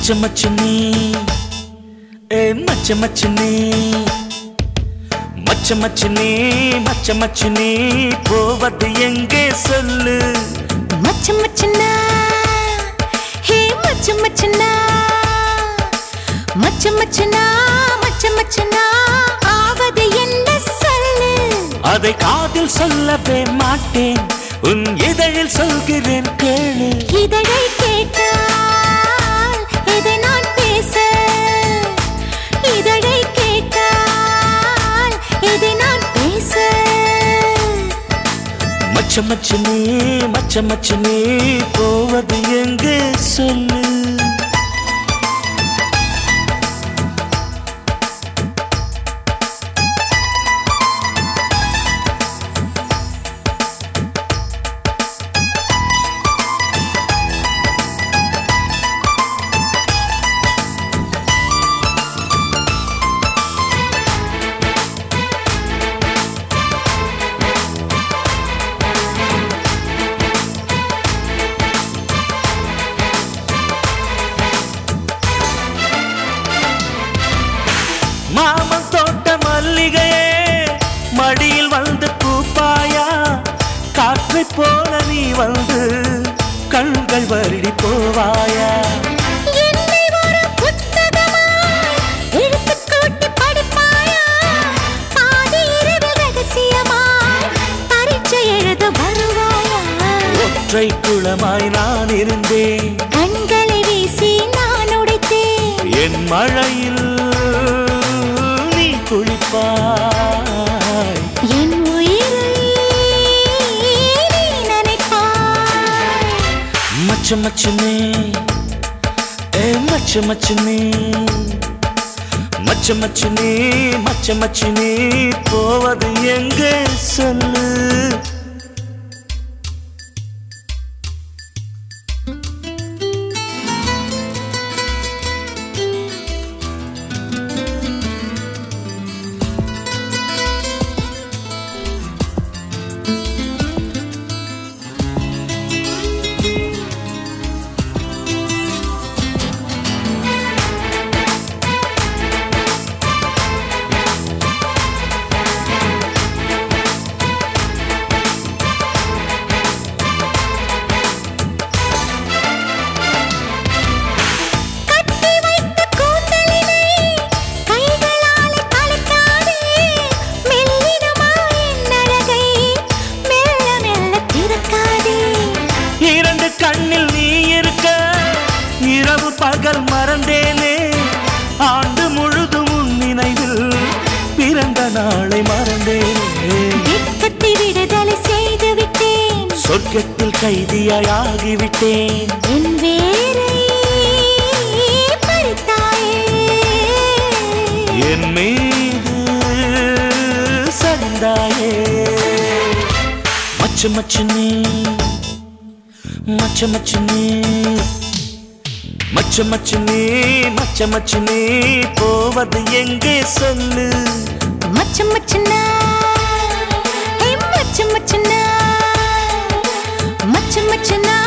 மச்ச மச்ச நீ ஏ மச்ச மச்ச நீ மச்ச மச்ச நீ மச்ச மச்ச நீ போவது எங்கே சொல்லு மச்ச மச்சனா ஹே மச்ச மச்சனா மச்ச மச்சனா மச்ச மச்சனா ஆவது என்ன சொல்லு அதை காதில் சொல்லவே மாட்டேன் உன் இதழில் சொல்கிறேன் கேளு இதழை கேட்டால் இதை நான் பேச இதழை கேட்டால் இதை நான் பேச மச்ச மச்ச நீ மச்ச மச்ச நீ போவது எங்கே சொல்லு மாமன் தோட்ட மல்லிகையே மடியில் வந்து பூப்பாயா காற்றை போல நீ வந்து கண்கள் வருடி போவாயா என்னை ஒரு புத்தகமாய் எடுத்துக் கூட்டி படிப்பாயா? பாதி இரவில் ரகசியமாய் பரீட்சை எழுத வருவாயா? ஒற்றை குளமாய் நான் இருந்தேன் கண்களை வீசி நான் உடைத்தேன் என் மழையில் நீ குளிப்பாய் என் உயிரை நீ நினைப்பாய். மச்ச மச்சனே ஏ மச்ச மச்சனே மச்ச மச்சனே மச்ச மச்சனே போவது எங்கே சொல்லு கட்டி வைத்த கூந்தலினை கைகளாலே கலைக்காதே. மெல்லினமாய் என் அழகை மெல்ல மெல்ல திறக்காதே. இரண்டு கண்ணில் நீ இருக்க இரவு பகல் மறந்தேனே ஆண்டு முழுதும் உன் நினைவில் பிறந்த நாளை மறந்தேனே வெட்கத்தை விடுதலை செய்து விட்டேன் சொர்க்கத்தில் கைதியாகிவிட்டேன் என் வேரை பறித்தாயே. என் மீது சரிந்தாயே மச்ச மச்ச நீ மச்ச மச்ச நீ மச்ச மச்ச நீ மச்ச மச்ச நீ போவது எங்கே சொல்லு மச்ச மச்சனா ஹே மச்ச மச்சனா மச்ச மச்சனா